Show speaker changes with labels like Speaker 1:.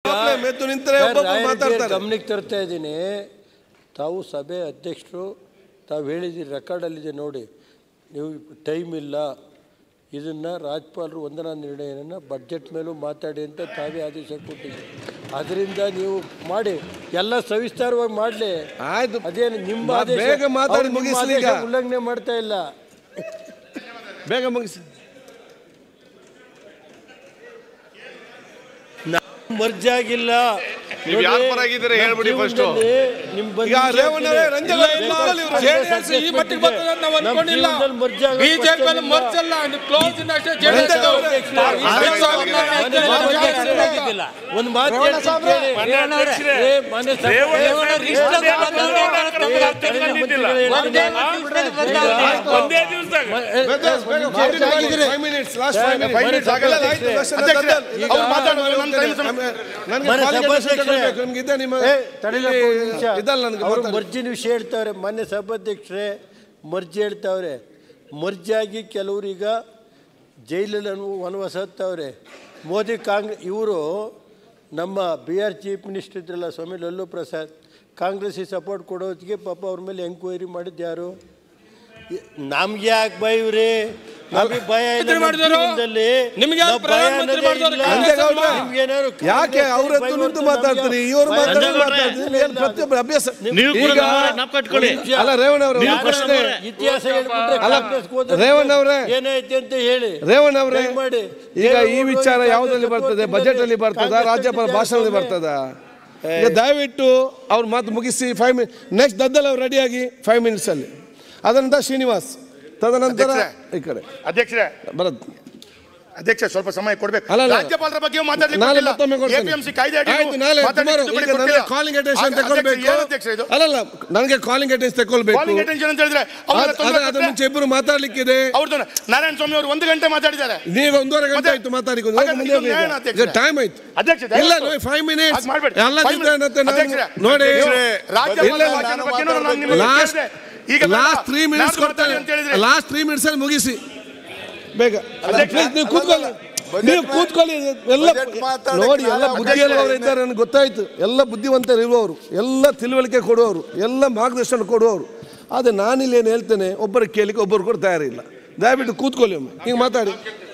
Speaker 1: Problem ಎದ್ದು ನಿಂತರೆ ಒಬ್ಬೊಬ್ರು ಮಾತಾಡ್ತಾರೆ
Speaker 2: ಗಮನಕ್ಕೆ ತರ್ತಾ ಇದ್ದೀನಿ ತಾವು ಸಭೆ ಅಧ್ಯಕ್ಷರು ತಾವು ಹೇಳಿದ್ದೀರಿ ರೆಕಾರ್ಡಲ್ಲಿದೆ ನೋಡಿ ನೀವು ಟೈಮ್ ಇಲ್ಲ ಇದನ್ನು ರಾಜ್ಯಪಾಲರು ವಂದನಾ ನಿರ್ಣಯನ ಬಡ್ಜೆಟ್ ಮೇಲೂ ಮಾತಾಡಿ ಅಂತ ತಾವೇ ಆದೇಶ ಕೊಟ್ಟಿದ್ದೀರಿ ಅದರಿಂದ ನೀವು ಮಾಡಿ ಎಲ್ಲ ಸವಿಸ್ತಾರವಾಗಿ ಮಾಡಲಿ
Speaker 1: ಆಯ್ತು
Speaker 2: ಅದೇನು ನಿಮ್ಮ
Speaker 1: ಮಾ-
Speaker 2: ಆದೇಶ
Speaker 1: ಬೇಗ ಮಾತಾಡಿ
Speaker 2: ಅವ್ರು ನಿಮ್ಮ
Speaker 1: ಮುಗಿಸ್ಲಿ
Speaker 2: ಆದೇಶ
Speaker 1: ಈಗ.
Speaker 2: ಉಲ್ಲಂಘನೆ ಮಾಡ್ತಾ ಇಲ್ಲ
Speaker 1: ಬೇಗ ಮುಗಿಸಿ
Speaker 2: ಮರ್ಜ್ ಆಗಿಲ್ಲ
Speaker 3: ನೀವು ಯಾರ್ ಪರಾಗಿದ್ದೀರಾ ಹೇಳ್ಬಿಡಿ first.
Speaker 1: ಈಗ ರೇವಣ್ಣವರೇ, ರಂಜನ್ ಅವರೇ, ಕೂತ್ಕೊಳ್ಳಿ ಇವ್ರು.
Speaker 4: JDS ಈ ಮಟ್ಟಿಗೆ ಬರ್ತದೆ ಅಂತ ನಾವು ಅನ್ಕೊಂಡಿಲ್ಲ. ಬಿಜೆಪಿ ಅಲ್ಲಿ ಮರ್ಜ್ ಅಲ್ಲ ಕ್ಲೋಸ್ ಅಷ್ಟೇ ಜೆಡಿಎಸ್
Speaker 1: ರಂಜನ್ ಅವರೇ,
Speaker 2: ಒಂದು ಮಾತು ಹೇಳ್ತೀನಿ ಕೇಳಿ. ಏ, ಮನೆ ಸಭೆ-
Speaker 3: ಒಂದೇ ದಿವಸದಾಗ
Speaker 1: ಬೇಗ, ಬೇಗ, five minutes, last five minutes. ಆಗಲ್ಲ, ಆಯ್ತು, question
Speaker 3: ಅಧ್ಯಕ್ಷರೇ,
Speaker 1: ಈಗ
Speaker 3: ಅವ್ರು ಮಾತಾಡುವಾಗ ನನ್ನ time ಸಮ-
Speaker 1: ನನ್ಗೆ
Speaker 2: ಮನೆ
Speaker 1: ಕಾಲಿಗೆ
Speaker 2: ಸಭಾಧ್ಯಕ್ಷರೇ.
Speaker 1: ತಗೊಳ್ಬೇಕು. ನಿಮ್ಗೆ ಇದೆ ನಿಮ್ಮ
Speaker 2: ಏ, ತಡೀಲಪ್ಪ ಒಂದು ನಿಮಿಷ.
Speaker 1: ಇದಲ್ಲ ನನಗೆ
Speaker 2: ಅವರು
Speaker 1: ಮಾತಾಡಿ.
Speaker 2: ಮರ್ಜಿನ ವಿಷಯ ಹೇಳ್ತಾವ್ರೆ ಮೊನ್ನೆ ಸಭಾಧ್ಯಕ್ಷರೇ ಮರ್ಜಿ ಹೇಳ್ತಾವ್ರೆ ಮರ್ಜಾಗಿ ಕೆಲವ್ರೀಗ ಜೈಲಲ್ಲಿ ಅನು ವನವಾಸ ಹತ್ತವ್ರೆ ಮೋದಿ ಕಾಂಗ್ರೆಸ್ ಇವರು ನಮ್ಮ ಬಿ ಆರ್ ಚೀಫ್ ಮಿನಿಸ್ಟರ್ ಇದ್ರಲ್ಲ ಸ್ವಾಮಿ ಲಲ್ಲು ಪ್ರಸಾದ್ ಕಾಂಗ್ರೆಸ್ಸಿಗೆ ಸಪೋರ್ಟ್ ಕೊಡೋದಕ್ಕೆ ಪಾಪ ಅವ್ರ ಮೇಲೆ ಎಂಕ್ವೈರಿ ಮಾಡಿದ್ದು ಯಾರು ನಮ್ಗೆ ಯಾಕೆ ಭಯವ್ರಿ ನಮಗೆ ಭಯ ಇಲ್ಲ
Speaker 4: ಮಂತ್ರಿ
Speaker 2: ನಮ್ಮ
Speaker 4: ಮಾಡಿದವರು?
Speaker 2: ಜೀವನದಲ್ಲಿ.
Speaker 4: ನಿಮ್ಗೆ ಯಾರು
Speaker 2: ನಾವು ಭಯ
Speaker 4: ಪ್ರಧಾನಮಂತ್ರಿ
Speaker 2: ಅನ್ನೋದೇ
Speaker 4: ಮಾಡಿದವರು?
Speaker 2: ಇಲ್ಲ.
Speaker 1: ಅಂಜೇಗೌಡ್ರೆ,
Speaker 2: ನಿಮ್ಗೇನಾದ್ರು
Speaker 1: ಯಾಕೆ ಅವ್ರ ಎತ್ತು ನಿಂತು ಮಾತಾಡ್ತೀರಿ ಇವ್ರು ಮಾತಾಡಿ ಮಾತಾಡ್ತೀರಿ ಏನ್ ಪ್ರತಿಯೊಬ್ಬರು ಅಭ್ಯಾಸ
Speaker 5: ನೀವು ಕೂಡ
Speaker 1: ಈಗ
Speaker 5: ನಾಪ್ ಕಟ್ಕೊಳ್ಳಿ
Speaker 1: ಅಲ್ಲ ರೇವಣ್ಣ ಅವರೇ
Speaker 2: ನೀವು
Speaker 1: ಒಂದು ಪ್ರಶ್ನೆ
Speaker 2: ಇತಿಹಾಸ ಹೇಳ್ಬಿಟ್ರೆ
Speaker 1: ಅಲ್ಲ,
Speaker 2: ಕಾಂಗ್ರೆಸ್ಗೆ ಹೋದ್ರೆ
Speaker 1: ರೇವಣ್ಣ ಅವರೇ,
Speaker 2: ಏನೈತೆ ಅಂತ ಹೇಳಿ
Speaker 1: ರೇವಣ್ಣ ಅವರೇ
Speaker 2: ದಯಮಾಡಿ.
Speaker 1: ಈಗ ಈ
Speaker 2: ದೇವೇಗೌಡರು
Speaker 1: ವಿಚಾರ
Speaker 2: ಕಾಂಗ್ರೆಸ್
Speaker 1: ಯಾವುದ್ರಲ್ಲಿ ಬರ್ತದೆ
Speaker 2: ಜೊತೆ
Speaker 1: ಬಜೆಟ್ ಅಲ್ಲಿ ಬರ್ತದ
Speaker 2: ಕಾಂಗ್ರೆಸ್
Speaker 1: ರಾಜ್ಯಪಾಲ
Speaker 2: ಜೊತೆ
Speaker 1: ಭಾಷಣದಲ್ಲಿ
Speaker 2: ಸ್ವಾಮಿ.
Speaker 1: ಬರ್ತದ ಈಗ ದಯವಿಟ್ಟು ಅವ್ರ ಮಾತು ಮುಗಿಸಿ ಫೈವ್ ಮಿನಿಟ್ ನೆಕ್ಸ್ಟ್ ದದ್ದಲ್ ಅವ್ರು ರೆಡಿಯಾಗಿ ಫೈವ್ ಮಿನಿಟ್ಸ್ ಅಲ್ಲಿ ಅದನಂತರ ಶ್ರೀನಿವಾಸ್ ತದನಂತರ ಈ ಕಡೆ
Speaker 3: ಅಧ್ಯಕ್ಷರೇ
Speaker 1: ಭರತ್
Speaker 3: ಅಧ್ಯಕ್ಷ ಸ್ವಲ್ಪ ಸಮಯ ಕೊಡ್ಬೇಕು
Speaker 1: ಅಲ್ಲ, ಅಲ್ಲ.
Speaker 3: ರಾಜ್ಯಪಾಲರ ಬಗ್ಗೆ ಮಾತಾಡ್ಲಿಕ್ಕೆ
Speaker 1: ನಾಳೆ
Speaker 3: ಕೊಟ್ಟಿಲ್ಲ.
Speaker 1: ಮತ್ತೊಮ್ಮೆ ಕೊಡ್ತೇನೆ.
Speaker 3: APMC ಕಾಯ್ದೆ ಅಡಿ
Speaker 1: ಆಯ್ತು, ನಾಳೆ
Speaker 3: ಮಾತಾಡ್ಲಿಕ್ಕೆ
Speaker 1: tomorrow.
Speaker 3: ತಿದ್ದುಪಡಿ
Speaker 1: ಈಗ ನನಗೆ
Speaker 3: ಕೊಟ್ಟಿಲ್ಲ.
Speaker 1: ಕಾಲಿಂಗ್ ಅಟೆನ್ಷನ್
Speaker 3: ಅಧ್ಯಕ್ಷ,
Speaker 1: ತಗೊಳ್ಬೇಕು
Speaker 3: ಏನು ಅಧ್ಯಕ್ಷ ಇದು
Speaker 1: ಅಲ್ಲಲ್ಲ ನನಗೆ ಕಾಲಿಂಗ್ ಅಟೆನ್ಷನ್ ತಗೊಳ್ಬೇಕು
Speaker 3: ಕಾಲಿಂಗ್ ಅಟೆನ್ಷನ್ ಅಂತ ಹೇಳಿದ್ರೆ ಅವ್ರನ್ನ
Speaker 1: ಅದ್-
Speaker 3: ತೊಂದ್ರೆ
Speaker 1: ಅದ್ರ ಅದ್ರ
Speaker 3: ಕೊಟ್ರೆ
Speaker 1: ಮುಂಚೆ ಇಬ್ಬರು ಮಾತಾಡ್ಲಿಕ್ಕಿದೆ
Speaker 3: ಅವ್ರದ್ದು ನಾರಾಯಣ ಸ್ವಾಮಿ ಅವರು ಒಂದು ಗಂಟೆ ಮಾತಾಡಿದ್ದಾರೆ
Speaker 1: ನೀವು ಒಂದೂವರೆ ಗಂಟೆ
Speaker 3: ಮತ್ತೆ-
Speaker 1: ಆಯ್ತು ಮಾತಾಡಿ
Speaker 3: ಹಾಗಾದ್ರೆ
Speaker 1: ಮುಂದೆ
Speaker 3: ಇದು
Speaker 1: ಹೋಗಿ
Speaker 3: ನ್ಯಾಯ
Speaker 1: ಈಗ.
Speaker 3: ಅಧ್ಯಕ್ಷರೇ.
Speaker 1: ಈಗ ಟೈಮ್ ಆಯ್ತು
Speaker 3: ಅಧ್ಯಕ್ಷ
Speaker 1: ಇಲ್ಲ
Speaker 3: ದಯವಿಟ್ಟು
Speaker 1: ಫೈವ್ ಮಿನಿಟ್ಸ್
Speaker 3: ಅದ್ ಮಾಡ್ಬೇಡಿ.
Speaker 1: ಎಲ್ಲ
Speaker 3: Five
Speaker 1: ಜೊತೆ
Speaker 3: minutes.
Speaker 1: ಮತ್ತೆ ನಾನು-
Speaker 3: ಅಧ್ಯಕ್ಷರೇ,
Speaker 1: ನೋಡಿ
Speaker 3: ರಾಜ್ಯಪಾಲ
Speaker 1: ಇಲ್ಲ,
Speaker 3: ಭಾಷಣದ ಬಗ್ಗೆನೂ ನಾನು ನಿಮ್ಮನ್ನ
Speaker 1: ಲಾಸ್ಟ್
Speaker 3: ಕೇಳಿದೆ. ಈಗ ಬೇಡ,
Speaker 1: ಲಾಸ್ಟ್ ತ್ರೀ ಮಿನಿಟ್ಸ್
Speaker 3: ನಾಡ್ದು ಮಾತಾಡಿ
Speaker 1: ಕೊಡ್ತಾರೆ
Speaker 3: ಅಂತ ಹೇಳಿದ್ರೆ
Speaker 1: ಲಾಸ್ಟ್ ತ್ರೀ ಮಿನಿಟ್ಸ್ ಅಲ್ಲಿ ಮುಗಿಸಿ ಬೇಗ
Speaker 3: ಅಧ್ಯಕ್ಷ,
Speaker 1: Please, ನೀವು ಕೂತ್ಕೊಳ್ಳಿ ನೀವು ಕೂತ್ಕೊಳ್ಳಿ ಎಲ್ಲ ನೋಡಿ ಎಲ್ಲ ಬುದ್ಧಿಯಲ್ಲವರು ಇದ್ದಾರೆ ನನಗೆ ಗೊತ್ತಾಯ್ತು ಎಲ್ಲ ಬುದ್ಧಿವಂತರು ಇರುವವರು ಎಲ್ಲ ತಿಳುವಳಿಕೆ ಕೊಡುವವರು ಎಲ್ಲ ಮಾರ್ಗದರ್ಶನ ಕೊಡುವವರು ಆದರೆ ನಾನಿಲ್ಲಿ ಏನು ಹೇಳ್ತೇನೆ ಒಬ್ಬರು ಕೇಳಿಕ್ಕೆ ಒಬ್ಬರು ಕೂಡ ತಯಾರಿಲ್ಲ ದಯವಿಟ್ಟು ಕೂತ್ಕೊಳ್ಳಿ ಒಮ್ಮೆ ಈಗ ಮಾತಾಡಿ